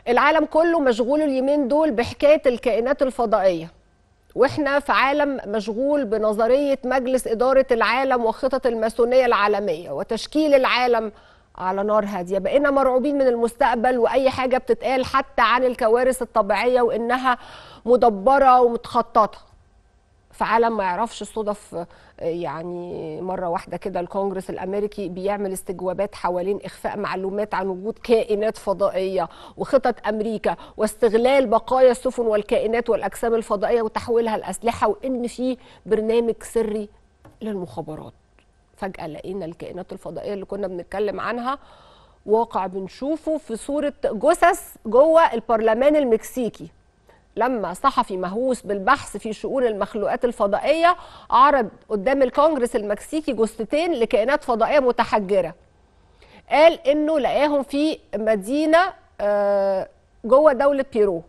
العالم كله مشغول اليومين دول بحكايه الكائنات الفضائيه واحنا في عالم مشغول بنظريه مجلس اداره العالم وخطط الماسونيه العالميه وتشكيل العالم على نار هاديه بقينا مرعوبين من المستقبل واي حاجه بتتقال حتى عن الكوارث الطبيعيه وانها مدبره ومتخططه في عالم ما يعرفش الصدف يعني مره واحده كده الكونجرس الامريكي بيعمل استجوابات حوالين اخفاء معلومات عن وجود كائنات فضائيه وخطط امريكا واستغلال بقايا السفن والكائنات والاجسام الفضائيه وتحويلها لاسلحه وان في برنامج سري للمخابرات فجاه لقينا الكائنات الفضائيه اللي كنا بنتكلم عنها واقع بنشوفه في صوره جثث جوه البرلمان المكسيكي لما صحفي مهووس بالبحث في شؤون المخلوقات الفضائيه عرض قدام الكونجرس المكسيكي جثتين لكائنات فضائيه متحجره قال انه لقاهم في مدينه جوه دوله بيرو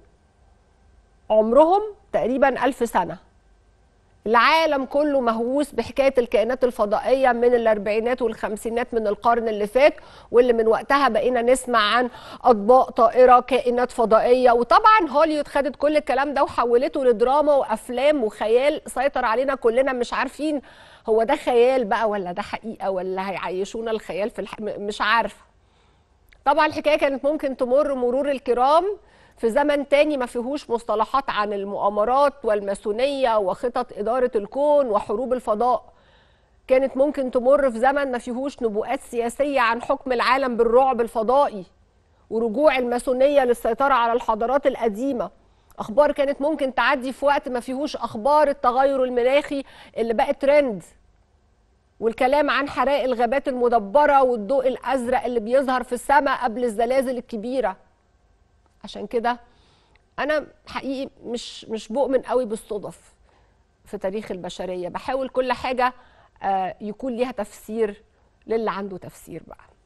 عمرهم تقريبا ألف سنه العالم كله مهووس بحكايه الكائنات الفضائيه من الاربعينات والخمسينات من القرن اللي فات واللي من وقتها بقينا نسمع عن اطباق طائره كائنات فضائيه وطبعا هوليوود خدت كل الكلام ده وحولته لدراما وافلام وخيال سيطر علينا كلنا مش عارفين هو ده خيال بقى ولا ده حقيقه ولا هيعيشونا الخيال في الح... مش عارفه طبعا الحكايه كانت ممكن تمر مرور الكرام في زمن تاني ما فيهوش مصطلحات عن المؤامرات والماسونية وخطط إدارة الكون وحروب الفضاء كانت ممكن تمر في زمن ما فيهوش نبوءات سياسية عن حكم العالم بالرعب الفضائي ورجوع الماسونية للسيطرة على الحضارات القديمة أخبار كانت ممكن تعدي في وقت ما فيهوش أخبار التغير المناخي اللي بقت ترند والكلام عن حرائق الغابات المدبرة والضوء الأزرق اللي بيظهر في السماء قبل الزلازل الكبيرة عشان كده انا حقيقي مش مش بؤمن قوي بالصدف في تاريخ البشريه بحاول كل حاجه يكون ليها تفسير للي عنده تفسير بقى